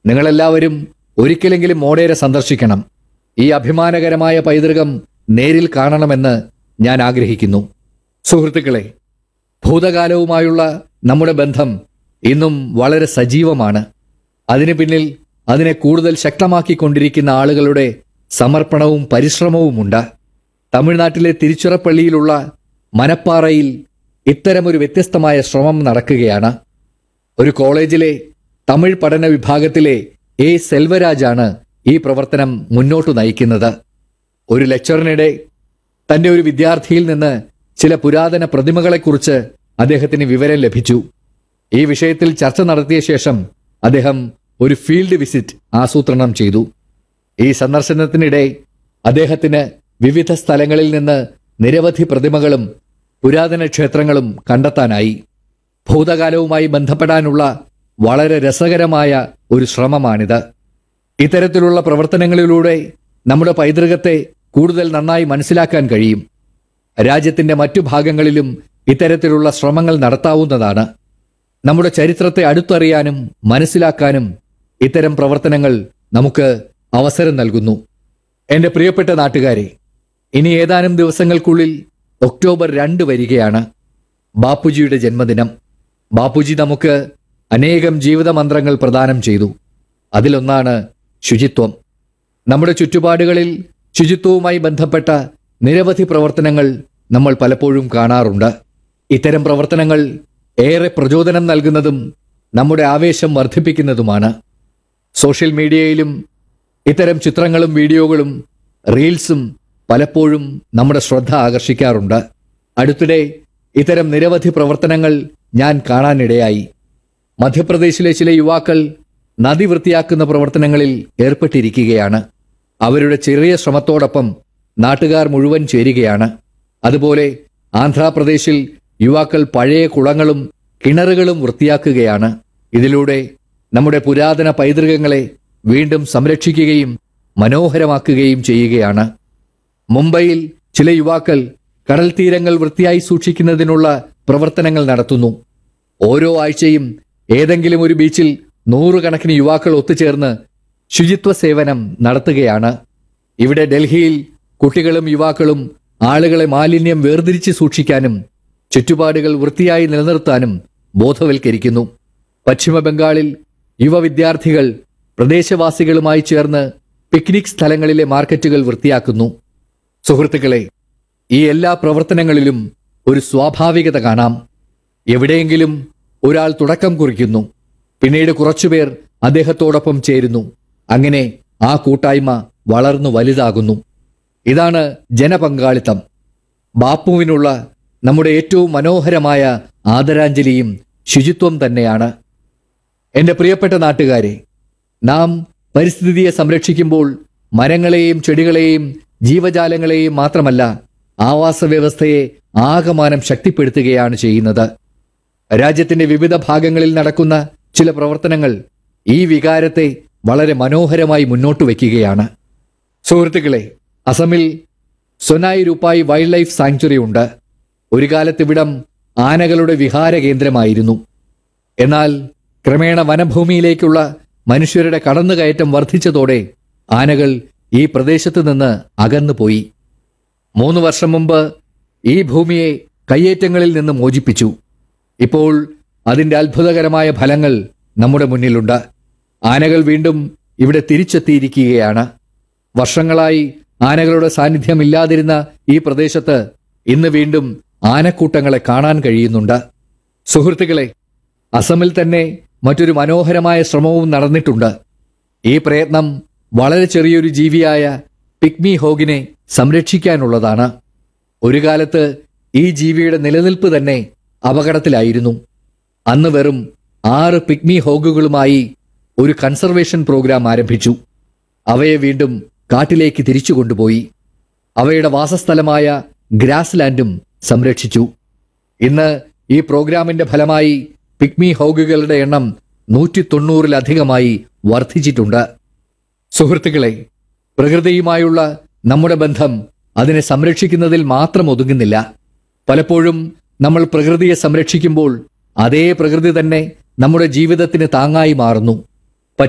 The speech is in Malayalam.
നിങ്ങളെല്ലാവരും ഒരിക്കലെങ്കിലും മോഡേരെ സന്ദർശിക്കണം ഈ അഭിമാനകരമായ പൈതൃകം നേരിൽ കാണണമെന്ന് ഞാൻ ആഗ്രഹിക്കുന്നു സുഹൃത്തുക്കളെ ഭൂതകാലവുമായുള്ള നമ്മുടെ ബന്ധം ഇന്നും വളരെ സജീവമാണ് അതിനു പിന്നിൽ അതിനെ കൂടുതൽ ശക്തമാക്കിക്കൊണ്ടിരിക്കുന്ന ആളുകളുടെ സമർപ്പണവും പരിശ്രമവുമുണ്ട് തമിഴ്നാട്ടിലെ തിരുച്ചിറപ്പള്ളിയിലുള്ള മനപ്പാറയിൽ ഇത്തരമൊരു വ്യത്യസ്തമായ ശ്രമം നടക്കുകയാണ് ഒരു കോളേജിലെ തമിഴ് പഠന വിഭാഗത്തിലെ എ സെൽവരാജാണ് ഈ പ്രവർത്തനം മുന്നോട്ട് നയിക്കുന്നത് ഒരു ലെക്ചറിനിടെ തന്റെ ഒരു വിദ്യാർത്ഥിയിൽ നിന്ന് ചില പുരാതന പ്രതിമകളെക്കുറിച്ച് അദ്ദേഹത്തിന് വിവരം ലഭിച്ചു ഈ വിഷയത്തിൽ ചർച്ച നടത്തിയ ശേഷം അദ്ദേഹം ഒരു ഫീൽഡ് വിസിറ്റ് ആസൂത്രണം ചെയ്തു ഈ സന്ദർശനത്തിനിടെ അദ്ദേഹത്തിന് വിവിധ സ്ഥലങ്ങളിൽ നിന്ന് നിരവധി പ്രതിമകളും പുരാതന ക്ഷേത്രങ്ങളും കണ്ടെത്താനായി ഭൂതകാലവുമായി ബന്ധപ്പെടാനുള്ള വളരെ രസകരമായ ഒരു ശ്രമമാണിത് ഇത്തരത്തിലുള്ള പ്രവർത്തനങ്ങളിലൂടെ നമ്മുടെ പൈതൃകത്തെ കൂടുതൽ നന്നായി മനസ്സിലാക്കാൻ കഴിയും രാജ്യത്തിന്റെ മറ്റു ഭാഗങ്ങളിലും ഇത്തരത്തിലുള്ള ശ്രമങ്ങൾ നടത്താവുന്നതാണ് നമ്മുടെ ചരിത്രത്തെ അടുത്തറിയാനും മനസ്സിലാക്കാനും ഇത്തരം പ്രവർത്തനങ്ങൾ നമുക്ക് അവസരം നൽകുന്നു എന്റെ പ്രിയപ്പെട്ട നാട്ടുകാരെ ഇനി ഏതാനും ദിവസങ്ങൾക്കുള്ളിൽ ഒക്ടോബർ രണ്ട് വരികയാണ് ബാപ്പുജിയുടെ ജന്മദിനം ബാപ്പുജി നമുക്ക് അനേകം ജീവിത മന്ത്രങ്ങൾ പ്രദാനം ചെയ്തു അതിലൊന്നാണ് ശുചിത്വം നമ്മുടെ ചുറ്റുപാടുകളിൽ ശുചിത്വവുമായി ബന്ധപ്പെട്ട നിരവധി പ്രവർത്തനങ്ങൾ നമ്മൾ പലപ്പോഴും കാണാറുണ്ട് ഇത്തരം പ്രവർത്തനങ്ങൾ ഏറെ പ്രചോദനം നൽകുന്നതും നമ്മുടെ ആവേശം വർദ്ധിപ്പിക്കുന്നതുമാണ് സോഷ്യൽ മീഡിയയിലും ഇത്തരം ചിത്രങ്ങളും വീഡിയോകളും റീൽസും പലപ്പോഴും നമ്മുടെ ശ്രദ്ധ ആകർഷിക്കാറുണ്ട് അടുത്തിടെ ഇത്തരം നിരവധി പ്രവർത്തനങ്ങൾ ഞാൻ കാണാനിടയായി മധ്യപ്രദേശിലെ ചില യുവാക്കൾ നദി വൃത്തിയാക്കുന്ന പ്രവർത്തനങ്ങളിൽ ഏർപ്പെട്ടിരിക്കുകയാണ് അവരുടെ ചെറിയ ശ്രമത്തോടൊപ്പം നാട്ടുകാർ മുഴുവൻ ചേരുകയാണ് അതുപോലെ ആന്ധ്രാപ്രദേശിൽ യുവാക്കൾ പഴയ കുളങ്ങളും കിണറുകളും വൃത്തിയാക്കുകയാണ് ഇതിലൂടെ നമ്മുടെ പുരാതന പൈതൃകങ്ങളെ വീണ്ടും സംരക്ഷിക്കുകയും മനോഹരമാക്കുകയും ചെയ്യുകയാണ് മുംബൈയിൽ ചില യുവാക്കൾ കടൽ തീരങ്ങൾ വൃത്തിയായി സൂക്ഷിക്കുന്നതിനുള്ള പ്രവർത്തനങ്ങൾ നടത്തുന്നു ഓരോ ആഴ്ചയും ഏതെങ്കിലും ഒരു ബീച്ചിൽ നൂറുകണക്കിന് യുവാക്കൾ ഒത്തുചേർന്ന് ശുചിത്വ സേവനം നടത്തുകയാണ് ഇവിടെ ഡൽഹിയിൽ കുട്ടികളും യുവാക്കളും ആളുകളെ മാലിന്യം വേർതിരിച്ച് സൂക്ഷിക്കാനും ചുറ്റുപാടുകൾ വൃത്തിയായി നിലനിർത്താനും ബോധവൽക്കരിക്കുന്നു പശ്ചിമ ബംഗാളിൽ യുവ വിദ്യാർത്ഥികൾ പ്രദേശവാസികളുമായി ചേർന്ന് പിക്നിക് സ്ഥലങ്ങളിലെ മാർക്കറ്റുകൾ വൃത്തിയാക്കുന്നു സുഹൃത്തുക്കളെ ഈ എല്ലാ പ്രവർത്തനങ്ങളിലും ഒരു സ്വാഭാവികത കാണാം എവിടെയെങ്കിലും ഒരാൾ തുടക്കം കുറിക്കുന്നു പിന്നീട് കുറച്ചുപേർ അദ്ദേഹത്തോടൊപ്പം ചേരുന്നു അങ്ങനെ ആ കൂട്ടായ്മ വളർന്നു വലുതാകുന്നു ഇതാണ് ജനപങ്കാളിത്തം ബാപ്പുവിനുള്ള നമ്മുടെ ഏറ്റവും മനോഹരമായ ആദരാഞ്ജലിയും ശുചിത്വം തന്നെയാണ് എന്റെ പ്രിയപ്പെട്ട നാട്ടുകാരെ നാം പരിസ്ഥിതിയെ സംരക്ഷിക്കുമ്പോൾ മരങ്ങളെയും ചെടികളെയും ജീവജാലങ്ങളെയും മാത്രമല്ല ആവാസ വ്യവസ്ഥയെ ആകമാനം ശക്തിപ്പെടുത്തുകയാണ് ചെയ്യുന്നത് രാജ്യത്തിന്റെ വിവിധ ഭാഗങ്ങളിൽ നടക്കുന്ന ചില പ്രവർത്തനങ്ങൾ ഈ വികാരത്തെ വളരെ മനോഹരമായി മുന്നോട്ട് വയ്ക്കുകയാണ് സുഹൃത്തുക്കളെ അസമിൽ Sonai Rupai wildlife sanctuary ഉണ്ട് ഒരു കാലത്ത് ഇവിടം ആനകളുടെ വിഹാര കേന്ദ്രമായിരുന്നു എന്നാൽ ക്രമേണ വനഭൂമിയിലേക്കുള്ള മനുഷ്യരുടെ കടന്നുകയറ്റം വർദ്ധിച്ചതോടെ ആനകൾ ഈ പ്രദേശത്ത് നിന്ന് അകന്നുപോയി മൂന്ന് വർഷം മുമ്പ് ഈ ഭൂമിയെ കയ്യേറ്റങ്ങളിൽ നിന്ന് മോചിപ്പിച്ചു ഇപ്പോൾ അതിന്റെ അത്ഭുതകരമായ ഫലങ്ങൾ നമ്മുടെ മുന്നിലുണ്ട് ആനകൾ വീണ്ടും ഇവിടെ തിരിച്ചെത്തിയിരിക്കുകയാണ് വർഷങ്ങളായി ആനകളുടെ സാന്നിധ്യം ഇല്ലാതിരുന്ന ഈ പ്രദേശത്ത് ഇന്ന് വീണ്ടും ആനക്കൂട്ടങ്ങളെ കാണാൻ കഴിയുന്നുണ്ട് സുഹൃത്തുക്കളെ അസമിൽ തന്നെ മറ്റൊരു മനോഹരമായ ശ്രമവും നടന്നിട്ടുണ്ട് ഈ പ്രയത്നം വളരെ ചെറിയൊരു ജീവിയായ പിഗ്മി ഹോഗിനെ സംരക്ഷിക്കാനുള്ളതാണ് ഒരു കാലത്ത് ഈ ജീവിയുടെ നിലനിൽപ്പ് തന്നെ അപകടത്തിലായിരുന്നു അന്ന് വെറും ആറ് പിഗ്മി ഹോഗുകളുമായി ഒരു കൺസർവേഷൻ പ്രോഗ്രാം ആരംഭിച്ചു അവയെ വീണ്ടും കാട്ടിലേക്ക് തിരിച്ചു കൊണ്ടുപോയി അവയുടെ വാസസ്ഥലമായ ഗ്രാസ് ലാൻഡും സംരക്ഷിച്ചു ഇന്ന് ഈ പ്രോഗ്രാമിന്റെ ഫലമായി പിഗ്മി ഹോഗുകളുടെ എണ്ണം നൂറ്റി തൊണ്ണൂറിലധികമായി വർദ്ധിച്ചിട്ടുണ്ട് സുഹൃത്തുക്കളെ പ്രകൃതിയുമായുള്ള നമ്മുടെ ബന്ധം അതിനെ സംരക്ഷിക്കുന്നതിൽ മാത്രം ഒതുങ്ങുന്നില്ല പലപ്പോഴും നമ്മൾ പ്രകൃതിയെ സംരക്ഷിക്കുമ്പോൾ അതേ പ്രകൃതി തന്നെ നമ്മുടെ ജീവിതത്തിന് താങ്ങായി മാറുന്നു